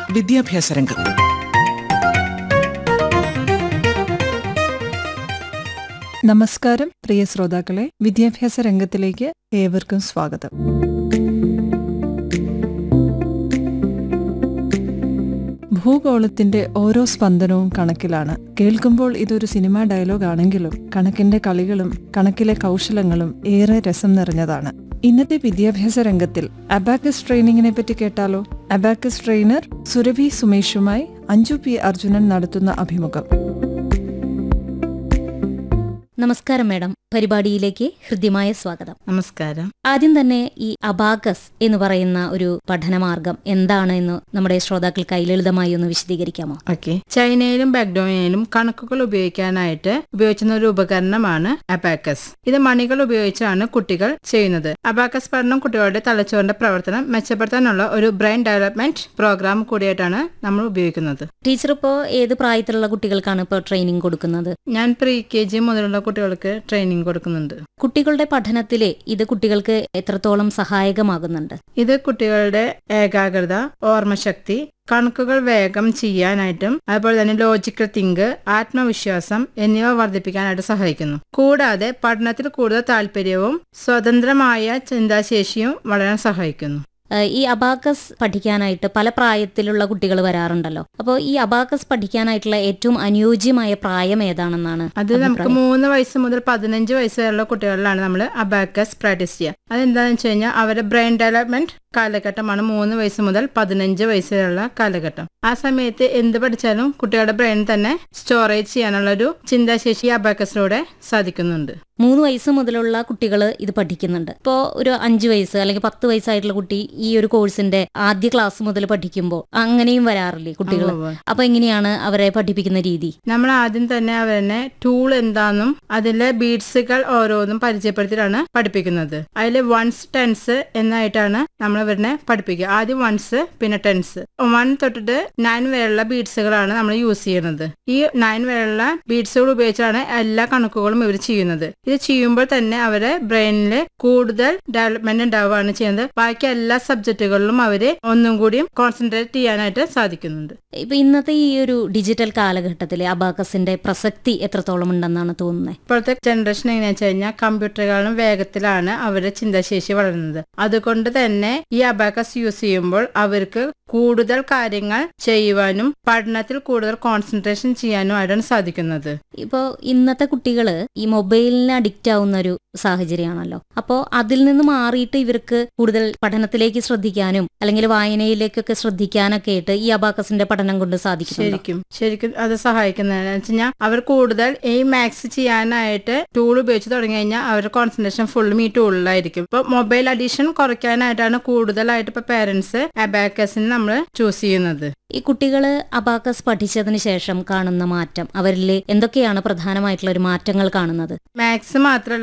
വിദ്യാഭ്യാസ രംഗം നമസ്കാരം പ്രിയ ശ്രോതാക്കളെ വിദ്യാഭ്യാസ രംഗത്തിലേക്ക് ഏവർക്കും സ്വാഗതം ഭൂഗോളത്തിന്റെ ഓരോ സ്പന്ദനവും കണക്കിലാണ് കേൾക്കുമ്പോൾ ഇതൊരു സിനിമാ ഡയലോഗ് ആണെങ്കിലും കണക്കിന്റെ കളികളും കണക്കിലെ കൗശലങ്ങളും ഏറെ രസം നിറഞ്ഞതാണ് ഇന്നത്തെ വിദ്യാഭ്യാസ രംഗത്തിൽ അബാക്കസ് ട്രെയിനിങ്ങിനെ പറ്റി കേട്ടാലോ അബാക്കസ് ട്രെയിനർ സുരഭി സുമേഷുമായി അഞ്ജു പി അർജുനൻ നടത്തുന്ന അഭിമുഖം നമസ്കാരം മാഡം പരിപാടിയിലേക്ക് ഹൃദ്യമായ സ്വാഗതം നമസ്കാരം ആദ്യം തന്നെ ഈ അബാകസ് എന്ന് പറയുന്ന ഒരു പഠനമാർഗം എന്താണ് എന്ന് നമ്മുടെ ശ്രോതാക്കൾക്കായി ലളിതമായി ഒന്ന് വിശദീകരിക്കാമോ ഓക്കെ ചൈനയിലും ബാക്ടോണിയയിലും കണക്കുകൾ ഉപയോഗിക്കാനായിട്ട് ഉപയോഗിക്കുന്ന ഒരു ഉപകരണമാണ് അബാക്കസ് ഇത് മണികൾ ഉപയോഗിച്ചാണ് കുട്ടികൾ ചെയ്യുന്നത് അബാക്കസ് പഠനം കുട്ടികളുടെ തലച്ചോറിന്റെ പ്രവർത്തനം മെച്ചപ്പെടുത്താനുള്ള ഒരു ബ്രെയിൻ ഡെവലപ്മെന്റ് പ്രോഗ്രാം കൂടിയായിട്ടാണ് നമ്മൾ ഉപയോഗിക്കുന്നത് ടീച്ചർ ഇപ്പോൾ ഏത് പ്രായത്തിലുള്ള കുട്ടികൾക്കാണ് ഇപ്പോൾ ട്രെയിനിങ് കൊടുക്കുന്നത് ഞാൻ പ്രീ കെ ജി മുതലുള്ള കുട്ടികൾക്ക് ട്രെയിനിങ് കൊടുക്കുന്നുണ്ട് കുട്ടികളുടെ പഠനത്തിലെ ഇത് കുട്ടികൾക്ക് എത്രത്തോളം സഹായകമാകുന്നുണ്ട് ഇത് കുട്ടികളുടെ ഏകാഗ്രത ഓർമ്മശക്തി കണക്കുകൾ വേഗം ചെയ്യാനായിട്ടും അതുപോലെ തന്നെ ലോജിക്കൽ തിങ്ക് ആത്മവിശ്വാസം എന്നിവ വർദ്ധിപ്പിക്കാനായിട്ട് സഹായിക്കുന്നു കൂടാതെ പഠനത്തിൽ കൂടുതൽ താല്പര്യവും സ്വതന്ത്രമായ ചിന്താശേഷിയും വളരാൻ സഹായിക്കുന്നു ഏഹ് ഈ അബാക്കസ് പഠിക്കാനായിട്ട് പല പ്രായത്തിലുള്ള കുട്ടികൾ വരാറുണ്ടല്ലോ അപ്പോൾ ഈ അബാക്കസ് പഠിക്കാനായിട്ടുള്ള ഏറ്റവും അനുയോജ്യമായ പ്രായം ഏതാണെന്നാണ് അത് നമുക്ക് മൂന്ന് വയസ്സ് മുതൽ പതിനഞ്ച് വയസ്സ് വരെയുള്ള കുട്ടികളിലാണ് നമ്മൾ അബാക്കസ് പ്രാക്ടീസ് ചെയ്യുക അതെന്താണെന്ന് വെച്ച് കഴിഞ്ഞാൽ അവരുടെ ബ്രെയിൻ ഡെവലപ്മെന്റ് കാലഘട്ടമാണ് മൂന്ന് വയസ്സ് മുതൽ പതിനഞ്ച് വയസ്സ് വരെയുള്ള കാലഘട്ടം ആ സമയത്ത് എന്ത് പഠിച്ചാലും കുട്ടികളുടെ ബ്രെയിൻ തന്നെ സ്റ്റോറേജ് ചെയ്യാനുള്ള ഒരു ചിന്താശേഷി അബാക്കസിലൂടെ സാധിക്കുന്നുണ്ട് മൂന്ന് വയസ്സ് മുതലുള്ള കുട്ടികൾ ഇത് പഠിക്കുന്നുണ്ട് ഇപ്പോൾ ഒരു അഞ്ച് വയസ്സ് അല്ലെങ്കിൽ പത്ത് വയസ്സായിട്ടുള്ള കുട്ടി ഈ ഒരു കോഴ്സിന്റെ ആദ്യ ക്ലാസ് മുതൽ പഠിക്കുമ്പോൾ അങ്ങനെയും വരാറില്ലേ കുട്ടികൾ ഉവ്വ്. അപ്പൊ എങ്ങനെയാണ് അവരെ പഠിപ്പിക്കുന്ന രീതി നമ്മൾ ആദ്യം തന്നെ അവരെ ടൂൾ എന്താണെന്നും അതിലെ ബീഡ്സുകൾ ഓരോന്നും പരിചയപ്പെടുത്തിയിട്ടാണ് പഠിപ്പിക്കുന്നത് അതിൽ വൺസ് ടെൻസ് എന്നായിട്ടാണ് നമ്മൾ അവരെ പഠിപ്പിക്കുക ആദ്യം വൺസ് പിന്നെ ടെൻസ് വൺ തൊട്ടിട്ട് നയൻ വരെയുള്ള ബീഡ്സുകളാണ് നമ്മൾ യൂസ് ചെയ്യുന്നത് ഈ നയൻ വരെയുള്ള ബീഡ്സുകൾ ഉപയോഗിച്ചാണ് എല്ലാ കണക്കുകളും ഇവർ ചെയ്യുന്നത് ഇത് ചെയ്യുമ്പോൾ തന്നെ അവരെ ബ്രെയിനിൽ കൂടുതൽ ഡെവലപ്മെന്റ് ഉണ്ടാവുകയാണ് ചെയ്യുന്നത് ബാക്കി എല്ലാ സബ്ജക്റ്റുകളിലും അവര് ഒന്നും കൂടിയും കോൺസെൻട്രേറ്റ് ചെയ്യാനായിട്ട് സാധിക്കുന്നുണ്ട് ഇപ്പൊ ഇന്നത്തെ ഈ ഒരു ഡിജിറ്റൽ കാലഘട്ടത്തിലെ അബാക്കസിന്റെ പ്രസക്തി എത്രത്തോളം ഉണ്ടെന്നാണ് തോന്നുന്നത് ഇപ്പോഴത്തെ ജനറേഷൻ എങ്ങനെയാ വെച്ച് കഴിഞ്ഞാൽ കമ്പ്യൂട്ടറുകളും വേഗത്തിലാണ് അവരുടെ ചിന്താശേഷി വളരുന്നത് അതുകൊണ്ട് തന്നെ ഈ അബാക്കസ് യൂസ് ചെയ്യുമ്പോൾ അവർക്ക് കൂടുതൽ കാര്യങ്ങൾ ചെയ്യുവാനും പഠനത്തിൽ കൂടുതൽ കോൺസെൻട്രേഷൻ ചെയ്യാനും ആയിട്ടാണ് സാധിക്കുന്നത് ഇപ്പോൾ ഇന്നത്തെ കുട്ടികൾ ഈ മൊബൈലിന് അഡിക്റ്റ് ആവുന്ന ഒരു സാഹചര്യമാണല്ലോ അപ്പോൾ അതിൽ നിന്ന് മാറിയിട്ട് ഇവർക്ക് കൂടുതൽ പഠനത്തിലേക്ക് ശ്രദ്ധിക്കാനും അല്ലെങ്കിൽ വായനയിലേക്കൊക്കെ ശ്രദ്ധിക്കാനൊക്കെ ആയിട്ട് ഈ അബാക്കസിന്റെ പഠനം കൊണ്ട് സാധിക്കുന്നുണ്ടോ ശരിക്കും ശരിക്കും അത് സഹായിക്കുന്നതെന്ന് വെച്ച് കഴിഞ്ഞാൽ അവർ കൂടുതൽ ഈ മാത്സ് ചെയ്യാനായിട്ട് ടൂൾ ഉപയോഗിച്ച് തുടങ്ങി കഴിഞ്ഞാൽ അവരുടെ കോൺസെൻട്രേഷൻ ഫുള്ളും ഈ ടൂളിലായിരിക്കും ഇപ്പൊ മൊബൈൽ അഡിഷൻ കുറയ്ക്കാനായിട്ടാണ് കൂടുതലായിട്ട് ഇപ്പൊ പേരൻസ് അബാക്കസിന് നമ്മൾ ചൂസ് ചെയ്യുന്നത് ഈ കുട്ടികൾ അബാക്കസ് പഠിച്ചതിന് ശേഷം കാണുന്ന മാറ്റം അവരിൽ എന്തൊക്കെയാണ് പ്രധാനമായിട്ടുള്ള ഒരു മാറ്റങ്ങൾ കാണുന്നത് മാത്സ് മാത്രമല്ല